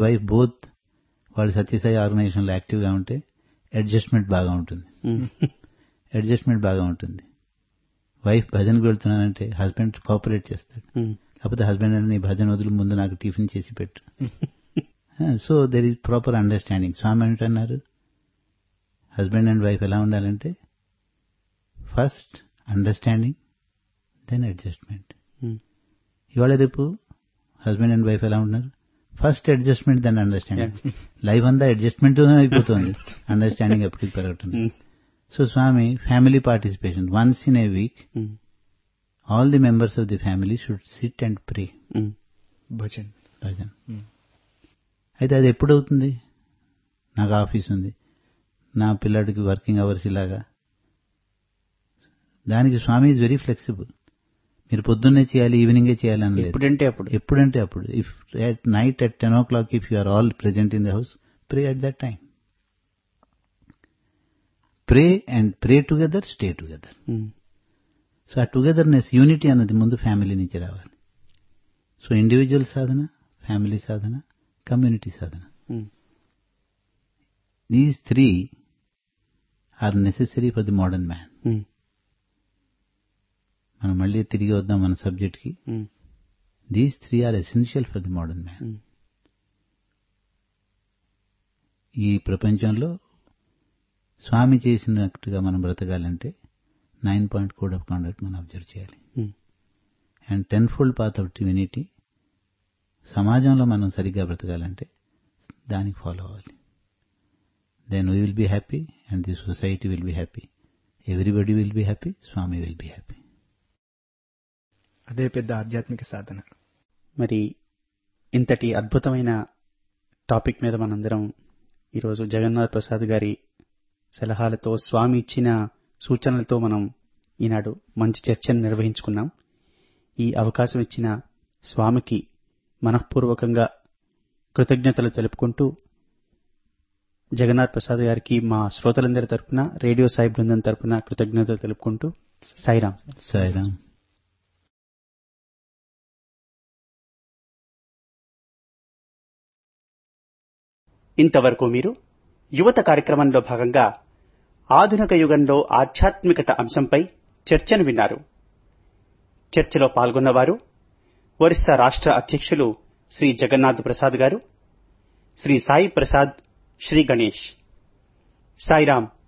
wife both వాళ్ళు సత్యసాయి ఆర్గనైజేషన్లో యాక్టివ్గా ఉంటే అడ్జస్ట్మెంట్ బాగా ఉంటుంది అడ్జస్ట్మెంట్ బాగా ఉంటుంది వైఫ్ భజనకు వెళ్తున్నానంటే హస్బెండ్ కోఆపరేట్ చేస్తాడు లేకపోతే హస్బెండ్ అని నీ భజన వదులు ముందు నాకు టిఫిన్ చేసి పెట్టు so there is proper understanding Swami అంటున్నారు హస్బెండ్ అండ్ వైఫ్ ఎలా ఉండాలంటే ఫస్ట్ అండర్స్టాండింగ్ దెన్ అడ్జస్ట్మెంట్ ఇవాళ రేపు హస్బెండ్ అండ్ వైఫ్ ఎలా ఉన్నారు first adjustment then understanding life అంతా అడ్జస్ట్మెంట్ అయిపోతుంది అండర్స్టాండింగ్ ఎప్పటికి పెరగటం so Swami family participation once in a week all the members of the family should sit and pray bhajan bhajan అయితే అది ఎప్పుడు అవుతుంది నాకు ఆఫీస్ ఉంది నా పిల్లాడికి వర్కింగ్ అవర్స్ ఇలాగా దానికి స్వామి ఈజ్ వెరీ ఫ్లెక్సిబుల్ మీరు పొద్దున్నే చేయాలి ఈవినింగే చేయాలి అని లేదు ఎప్పుడంటే అప్పుడు ఎప్పుడంటే అప్పుడు if at night at ten o'clock if you are all present in the house pray at that time pray and pray together stay together so ah togetherness unity అన్నది ముందు ఫ్యామిలీ నుంచి రావాలి so individual sadhana family sadhana community sadhana these three are necessary for the modern man మనం మళ్ళీ తిరిగి వద్దాం మన సబ్జెక్ట్కి these three are essential for the modern man ఈ ప్రపంచంలో స్వామి చేసినట్టుగా మనం బ్రతకాలంటే nine point code of conduct మనం అబ్జర్వ్ చేయాలి and ten fold path of divinity సమాజంలో మనం సరిగ్గా బ్రతకాలంటే దానికి ఫాలో అవ్వాలి then we will be happy and the society will be happy everybody will be happy Swami will be happy అదే పెద్ద ఆధ్యాత్మిక సాధన మరి ఇంతటి అద్భుతమైన టాపిక్ మీద మనందరం ఈరోజు జగన్నాథ్ ప్రసాద్ గారి సలహాలతో స్వామి ఇచ్చిన సూచనలతో మనం ఈనాడు మంచి చర్చను నిర్వహించుకున్నాం ఈ అవకాశం ఇచ్చిన స్వామికి మనఃపూర్వకంగా కృతజ్ఞతలు తెలుపుకుంటూ జగన్నాథ్ ప్రసాద్ గారికి మా శ్రోతలందరి తరపున రేడియో సాయి బృందం తరపున కృతజ్ఞతలు తెలుపుకుంటూ సాయిరాం సాయిరామ్ ఇంతవరకు మీరు యువత కార్యక్రమంలో భాగంగా ఆధునిక యుగంలో ఆధ్యాత్మికత అంశంపై చర్చను విన్నారు చర్చలో పాల్గొన్నవారు ఒరిస్సా రాష్ట్ర అధ్యక్షులు శ్రీ జగన్నాథ్ ప్రసాద్ గారు శ్రీ సాయి ప్రసాద్ శ్రీ గణేష్ సాయిరాం